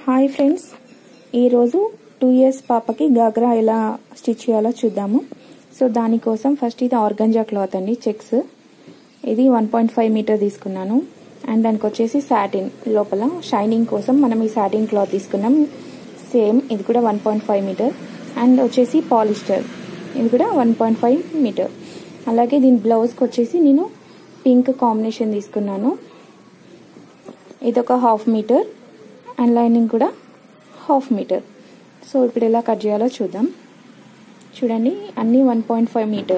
hi friends ఈరోజు two years పాపకి గాగ్రా ఎలా స్టిచ్ చేయాలో చూద్దాము సో దానికోసం ఫస్ట్ ఇది ఆర్గంజా క్లాత్ అండి చెక్స్ ఇది వన్ పాయింట్ ఫైవ్ మీటర్ తీసుకున్నాను అండ్ దానికి వచ్చేసి సాటిన్ లోపల షైనింగ్ కోసం మనం ఈ సాటిన్ క్లాత్ తీసుకున్నాం సేమ్ ఇది కూడా one point five metre and వచ్చేసి పాలిస్టర్ ఇది కూడా వన్ పాయింట్ ఫైవ్ మీటర్ అలాగే దీని బ్లౌజ్కి వచ్చేసి నేను పింక్ కాంబినేషన్ తీసుకున్నాను ఇది ఒక హాఫ్ మీటర్ అండ్ లైనింగ్ కూడా హాఫ్ మీటర్ సో ఇప్పుడు ఎలా కట్ చేయాలో చూద్దాం చూడండి అన్నీ one point five metre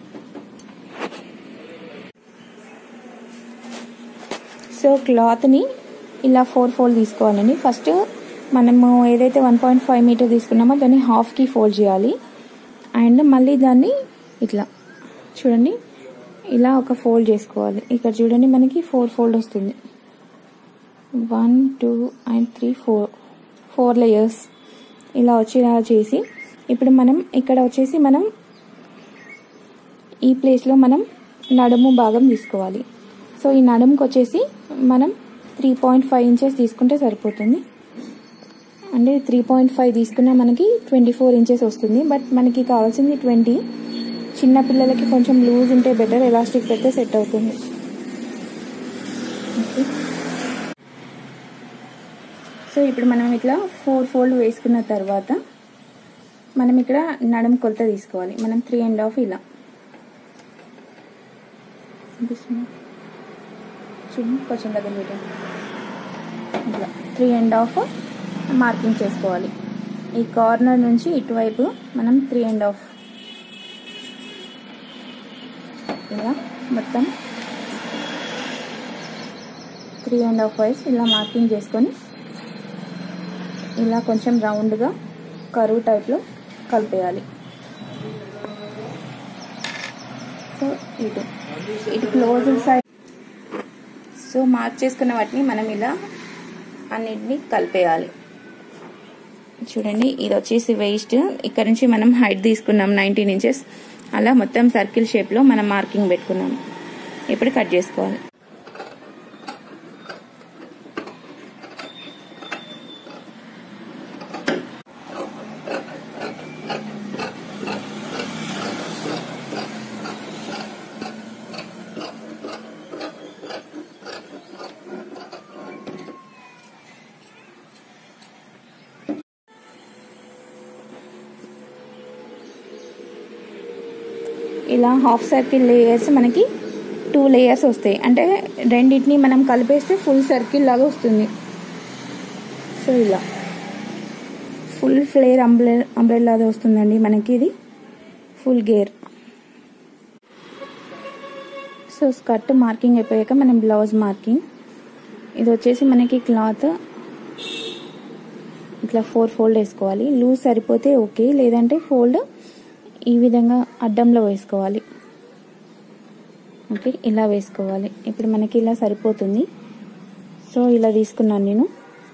so క్లాత్ని ఇలా ఫోర్ ఫోల్డ్ తీసుకోవాలండి ఫస్ట్ మనము ఏదైతే వన్ పాయింట్ ఫైవ్ మీటర్ తీసుకున్నామో దాన్ని హాఫ్కి ఫోల్డ్ చేయాలి అండ్ మళ్ళీ దాన్ని ఇట్లా చూడండి ఇలా ఒక ఫోల్డ్ చేసుకోవాలి ఇక్కడ చూడండి మనకి ఫోర్ ఫోల్డ్ వస్తుంది one two and three four four layers ఇలా వచ్చేలా చేసి ఇప్పుడు మనం ఇక్కడ వచ్చేసి మనం ఈ ప్లేస్లో మనం నడుము భాగం తీసుకోవాలి సో ఈ నడుముకి వచ్చేసి మనం త్రీ పాయింట్ ఫైవ్ ఇంచెస్ తీసుకుంటే సరిపోతుంది అంటే త్రీ పాయింట్ ఫైవ్ తీసుకున్నా మనకి ట్వంటీ ఫోర్ ఇంచెస్ వస్తుంది బట్ మనకి కావాల్సింది ట్వంటీ చిన్న పిల్లలకి కొంచెం లూజ్ ఉంటే బెటర్ ఎలాస్టిక్ పెడితే సెట్ అవుతుంది ఓకే సో ఇప్పుడు మనం ఇట్లా ఫోర్ ఫోల్డ్ వేసుకున్న తర్వాత మనం ఇక్కడ నడుం కొలత తీసుకోవాలి మనం త్రీ అండ్ హాఫ్ ఇలా చూడండి కొంచెం దగ్గర పెట్టండి ఇట్లా త్రీ అండ్ హాఫ్ మార్కింగ్ చేసుకోవాలి ఈ కార్నర్ నుంచి ఇటువైపు మనం త్రీ అండ్ హాఫ్ ఇలా మొత్తం త్రీ అండ్ హాఫ్ వైస్ ఇలా మార్కింగ్ చేసుకొని ఇలా కొంచెం రౌండ్గా కరువు టైప్లో కలిపేయాలి సో ఇటు ఇటు క్లోజ్ సైడ్ సో మార్క్ చేసుకున్న వాటిని మనం ఇలా అన్నిటిని కలిపేయాలి చూడండి ఇది వచ్చేసి వేస్ట్ ఇక్కడ నుంచి మనం హైట్ తీసుకున్నాం నైన్టీన్ ఇంచెస్ అలా మొత్తం సర్కిల్ షేప్లో మనం మార్కింగ్ పెట్టుకున్నాం ఇప్పుడు కట్ చేసుకోవాలి ఇలా హాఫ్ సర్కిల్ లేయర్స్ మనకి టూ లేయర్స్ వస్తాయి అంటే రెండింటిని మనం కలిపేస్తే ఫుల్ సర్కిల్ లాగా వస్తుంది సో ఇలా ఫుల్ ఫ్లేర్ అంబ్రె అంబ్రెల్లాగా వస్తుందండి మనకి ఇది ఫుల్ గేర్ సో స్కర్ట్ మార్కింగ్ అయిపోయాక మనం బ్లౌజ్ మార్కింగ్ ఇది వచ్చేసి మనకి క్లాత్ ఇట్లా ఫోర్ ఫోల్డ్ వేసుకోవాలి లూజ్ సరిపోతే ఓకే లేదంటే ఫోల్డ్ ఈ విధంగా అడ్డంలో వేసుకోవాలి ఓకే ఇలా వేసుకోవాలి ఇప్పుడు మనకి ఇలా సరిపోతుంది సో ఇలా తీసుకున్నాను నేను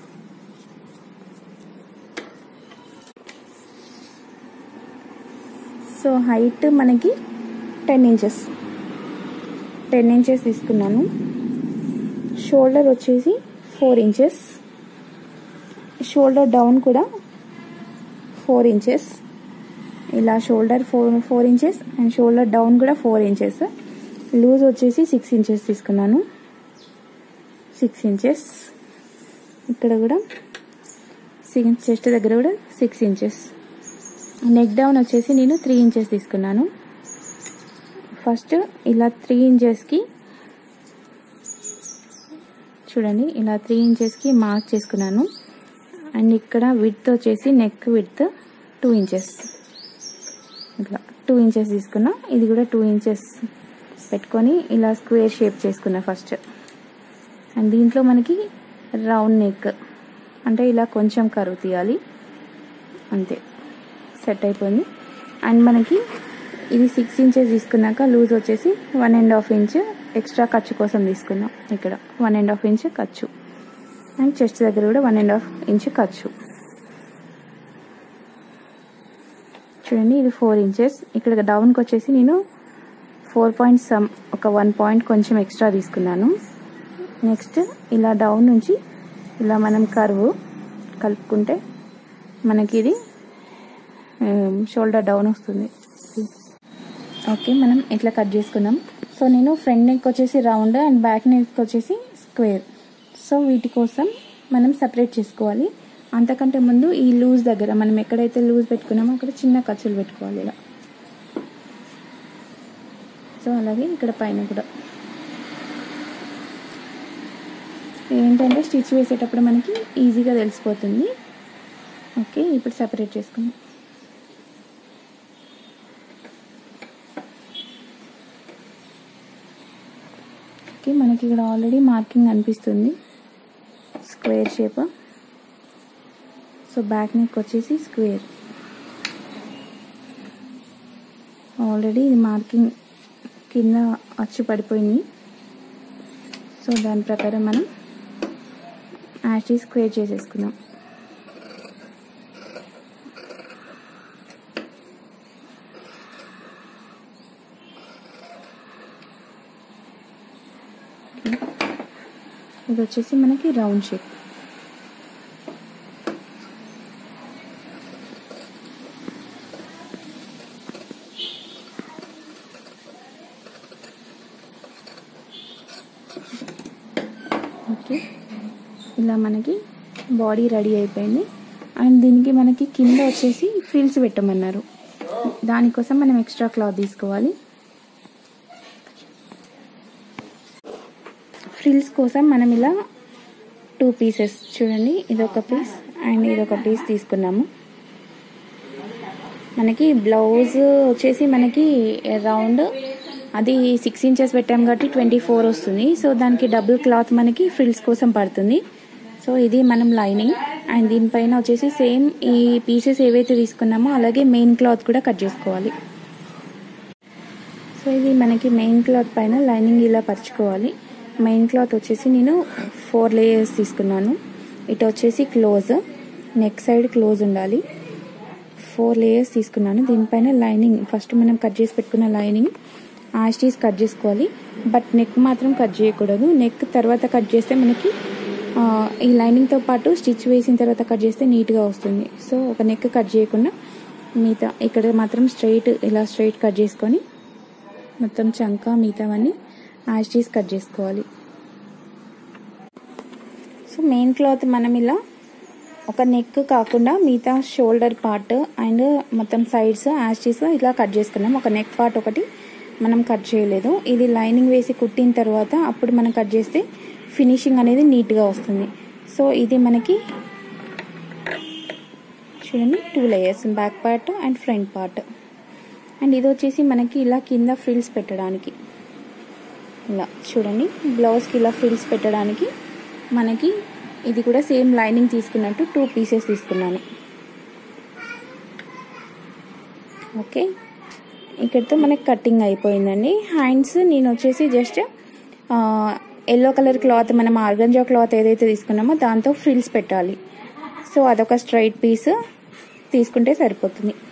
సో హైట్ మనకి టెన్ ఇంచెస్ టెన్ ఇంచెస్ తీసుకున్నాను షోల్డర్ వచ్చేసి ఫోర్ ఇంచెస్ షోల్డర్ డౌన్ కూడా ఫోర్ ఇంచెస్ ఇలా shoulder four four inches and shoulder down కూడా ఫోర్ ఇంచెస్ లూజ్ వచ్చేసి సిక్స్ ఇంచెస్ తీసుకున్నాను సిక్స్ ఇంచెస్ ఇక్కడ కూడా చెస్ట్ దగ్గర కూడా సిక్స్ ఇంచెస్ నెక్ డౌన్ వచ్చేసి నేను త్రీ ఇంచెస్ తీసుకున్నాను ఫస్ట్ ఇలా త్రీ ఇంచెస్కి చూడండి ఇలా త్రీ ఇంచెస్కి మార్క్ చేసుకున్నాను అండ్ ఇక్కడ విడ్త్ వచ్చేసి నెక్ విడ్త్ టూ ఇంచెస్ ఇట్లా టూ ఇంచెస్ తీసుకున్నా ఇది కూడా టూ ఇంచెస్ పెట్టుకొని ఇలా స్క్వేర్ షేప్ చేసుకున్నా ఫస్ట్ అండ్ దీంట్లో మనకి రౌండ్ నెక్ అంటే ఇలా కొంచెం కరువు తీయాలి అంతే సెట్ అయిపోయింది అండ్ మనకి ఇది సిక్స్ ఇంచెస్ తీసుకున్నాక లూజ్ వచ్చేసి one and half inch extra ఖర్చు కోసం తీసుకున్నాం ఇక్కడ వన్ అండ్ హాఫ్ ఇంచ్ ఖర్చు అండ్ చెస్ట్ దగ్గర కూడా వన్ అండ్ హాఫ్ ఇంచ్ ఖర్చు చూడండి ఇది ఫోర్ ఇంచెస్ ఇక్కడ డౌన్కి వచ్చేసి నేను ఫోర్ పాయింట్ సమ్ ఒక వన్ పాయింట్ కొంచెం ఎక్స్ట్రా తీసుకున్నాను నెక్స్ట్ ఇలా డౌన్ నుంచి ఇలా మనం కర్వ్ కలుపుకుంటే మనకి ఇది షోల్డర్ డౌన్ వస్తుంది ఓకే మనం ఇట్లా కట్ చేసుకున్నాం సో నేను ఫ్రంట్ నెక్ వచ్చేసి రౌండ్ అండ్ బ్యాక్ నెక్ వచ్చేసి స్క్వేర్ సో వీటి కోసం మనం సపరేట్ చేసుకోవాలి అంతకంటే ముందు ఈ లూజ్ దగ్గర మనం ఎక్కడైతే లూజ్ పెట్టుకున్నామో అక్కడ చిన్న ఖర్చులు పెట్టుకోవాలి ఇలా సో అలాగే ఇక్కడ పైన కూడా ఏంటంటే స్టిచ్ వేసేటప్పుడు మనకి ఈజీగా తెలిసిపోతుంది ఓకే ఇప్పుడు సపరేట్ చేసుకుందాం ఓకే మనకి ఇక్కడ ఆల్రెడీ మార్కింగ్ అనిపిస్తుంది square shape so back neck వచ్చేసి స్క్వేర్ ఆల్రెడీ ఇది మార్కింగ్ కింద వచ్చి పడిపోయింది సో దాని ప్రకారం మనం యాషీ స్క్వేర్ చేసేసుకుందాం ఇది వచ్చేసి మనకి రౌండ్ షేప్ ఓకే ఇలా మనకి బాడీ రెడీ అయిపోయింది అండ్ దీనికి మనకి కింద వచ్చేసి ఫ్రిల్స్ పెట్టమన్నారు దానికోసం మనం ఎక్స్ట్రా క్లాత్ తీసుకోవాలి ఫ్రిల్స్ కోసం మనం ఇలా టూ పీసెస్ చూడండి ఇదొక పీస్ అండ్ ఇదొక పీస్ తీసుకున్నాము మనకి బ్లౌజ్ వచ్చేసి మనకి రౌండ్ అది సిక్స్ ఇంచెస్ పెట్టాం కాబట్టి ట్వంటీ ఫోర్ వస్తుంది సో దానికి డబుల్ క్లాత్ మనకి ఫ్రిల్స్ కోసం పడుతుంది సో ఇది మనం లైనింగ్ అండ్ దీనిపైన వచ్చేసి సేమ్ ఈ పీసెస్ ఏవైతే తీసుకున్నామో అలాగే మెయిన్ క్లాత్ కూడా కట్ చేసుకోవాలి సో ఇది మనకి మెయిన్ క్లాత్ పైన లైనింగ్ ఇలా పరుచుకోవాలి మెయిన్ క్లాత్ వచ్చేసి నేను ఫోర్ లేయర్స్ తీసుకున్నాను ఇటు వచ్చేసి క్లోజ్ నెక్ సైడ్ క్లోజ్ ఉండాలి ఫోర్ లేయర్స్ తీసుకున్నాను దీనిపైన లైనింగ్ ఫస్ట్ మనం కట్ చేసి పెట్టుకున్న లైనింగ్ ఆస్టీస్ కట్ చేసుకోవాలి బట్ నెక్ మాత్రం కట్ చేయకూడదు నెక్ తర్వాత కట్ చేస్తే మనకి ఈ లైనింగ్తో పాటు స్టిచ్ వేసిన తర్వాత కట్ చేస్తే నీట్గా వస్తుంది సో ఒక నెక్ కట్ చేయకుండా మిగతా ఇక్కడ మాత్రం స్ట్రైట్ ఇలా స్ట్రైట్ కట్ చేసుకొని మొత్తం చంక మిగతావన్నీ యాస్టీస్ కట్ చేసుకోవాలి సో మెయిన్ క్లాత్ మనం ఇలా ఒక నెక్ కాకుండా మిగతా షోల్డర్ పార్ట్ అండ్ మొత్తం సైడ్స్ యాస్టీస్ ఇలా కట్ చేసుకున్నాం ఒక నెక్ పార్ట్ ఒకటి మనం కట్ చేయలేదు ఇది లైనింగ్ వేసి కుట్టిన తర్వాత అప్పుడు మనం కట్ చేస్తే ఫినిషింగ్ అనేది నీట్గా వస్తుంది సో ఇది మనకి చూడండి two layers back part and front part and ఇది వచ్చేసి మనకి ఇలా కింద ఫ్రిల్స్ పెట్టడానికి ఇలా చూడండి బ్లౌజ్కి ఇలా ఫ్రిల్స్ పెట్టడానికి మనకి ఇది కూడా సేమ్ లైనింగ్ తీసుకున్నట్టు టూ పీసెస్ తీసుకున్నాను ఓకే ఇక్కడితో మనకి కటింగ్ అయిపోయిందండి హ్యాండ్స్ నేను వచ్చేసి జస్ట్ ఎల్లో కలర్ క్లాత్ మనం ఆర్గంజా క్లాత్ ఏదైతే తీసుకున్నామో దాంతో ఫ్రిల్స్ పెట్టాలి సో అదొక స్ట్రైట్ పీస్ తీసుకుంటే సరిపోతుంది